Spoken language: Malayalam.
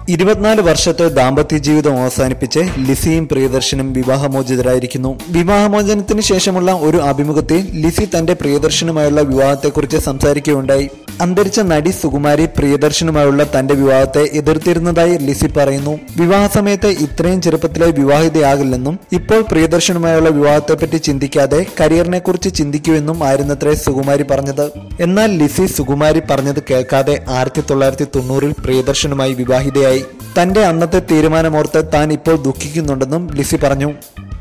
ഇരുപത്തിനാല് വർഷത്തെ ദാമ്പത്യ ജീവിതം അവസാനിപ്പിച്ച് ലിസിയും പ്രിയദർശനും വിവാഹമോചിതരായിരിക്കുന്നു വിവാഹമോചനത്തിന് ശേഷമുള്ള ഒരു അഭിമുഖത്തിൽ ലിസി തന്റെ പ്രിയദർശനുമായുള്ള വിവാഹത്തെക്കുറിച്ച് സംസാരിക്കുകയുണ്ടായി അന്തരിച്ച നടി സുകുമാരി പ്രിയദർശനുമായുള്ള തന്റെ വിവാഹത്തെ എതിർത്തിരുന്നതായി ലിസി പറയുന്നു വിവാഹ സമയത്ത് ഇത്രയും ചെറുപ്പത്തിലെ വിവാഹിതയാകില്ലെന്നും ഇപ്പോൾ പ്രിയദർശനുമായുള്ള വിവാഹത്തെപ്പറ്റി ചിന്തിക്കാതെ കരിയറിനെ കുറിച്ച് ചിന്തിക്കുമെന്നും ആയിരുന്നത്രേ സുകുമാരി പറഞ്ഞത് എന്നാൽ ലിസി സുകുമാരി പറഞ്ഞത് കേൾക്കാതെ ആയിരത്തി തൊള്ളായിരത്തി തൊണ്ണൂറിൽ പ്രിയദർശനുമായി വിവാഹിതയായി തന്റെ അന്നത്തെ തീരുമാനമോർത്ത് താൻ ഇപ്പോൾ ദുഃഖിക്കുന്നുണ്ടെന്നും ലിസി പറഞ്ഞു